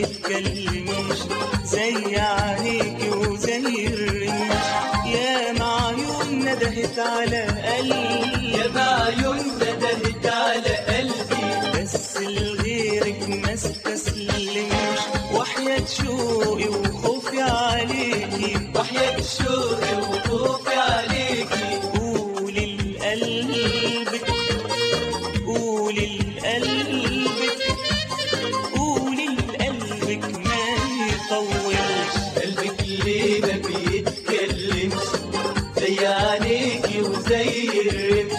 بيتكلمش زي عينيكي وزي الرمش يا معيون ندهت على قلبي يا بعيون ندهت على قلبي بس لغيرك ما استسلمش وحياة شوقي وخوفي عليكي وحياة شوقي وخوفي عليكي قولي لقلبك قولي لقلبك قولي لقلبك ما يطولش قلبك ليه ما بيتكلمش زي عينيكي وزي الرمش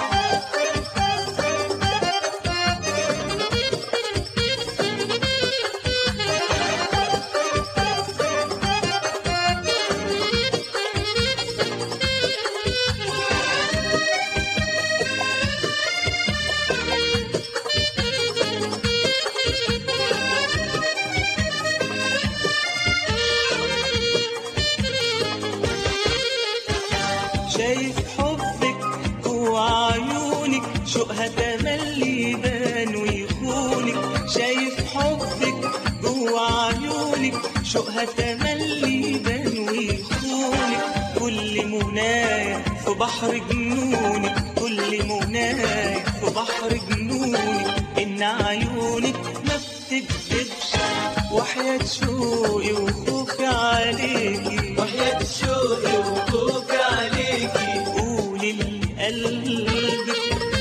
شايف حبك جوا عيونك شوقها تملي يبان ويخونك شايف حبك جوا عيونك شوقها تملي يبان ويخونك كل منايا في بحر جنونك كل منايا في بحر جنونك ان عيونك ما بتكذبش وحياة شوقي وخوفي عليكي وحياة شوقي وخوفي عليكي قولي لقلبك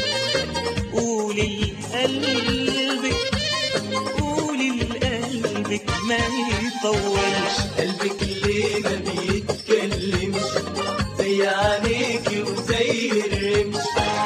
قولي لقلبك قولي لقلبك ما يطولش قلبك ليه ما بيتكلمش زي عينيكي وزي الرمش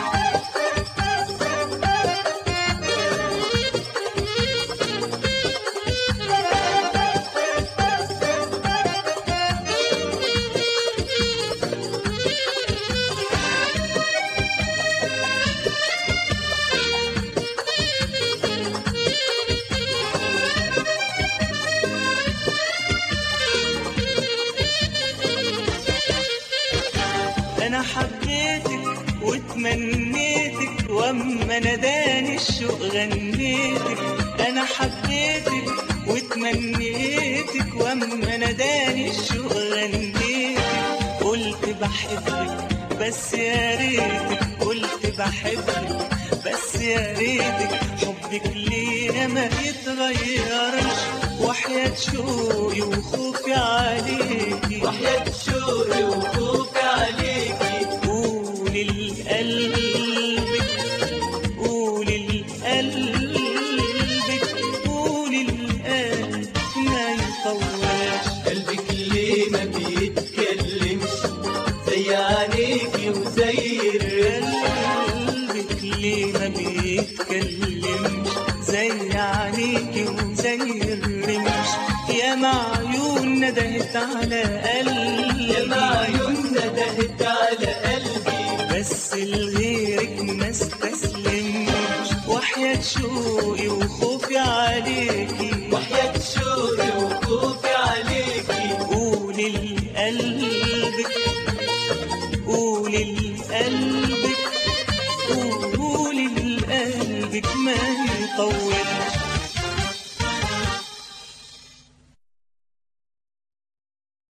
انا حبيتك وتمنيتك واما ناداني الشوق غنيتك انا حبيتك وتمنيتك واما ناداني الشوق غنيتك قلت بحبك بس يا ريتك قلت بحبك بس يا ريتك حبك ليا ما يتغيرش وحياة شوقي وخوفي عليكي وحياة شوقي وخوفي عليكي قولي لقلبك قولي لقلبك قولي لقلبك ما يطولش قلبك ليه ما بيتكلمش زي عينيكي وزي الرمش قلبك ليه ما بيتكلمش زي عينيكي وزي الرمش يا معيون ندهت على يا قلبي معيون ندهت على قلبي بس لغيرك ما استسلمش وحياة شوقي وخوفي عليكي وحياة شوقي وخوفي عليكي قولي لقلبك قولي لقلبك قولي لقلبك ما يطول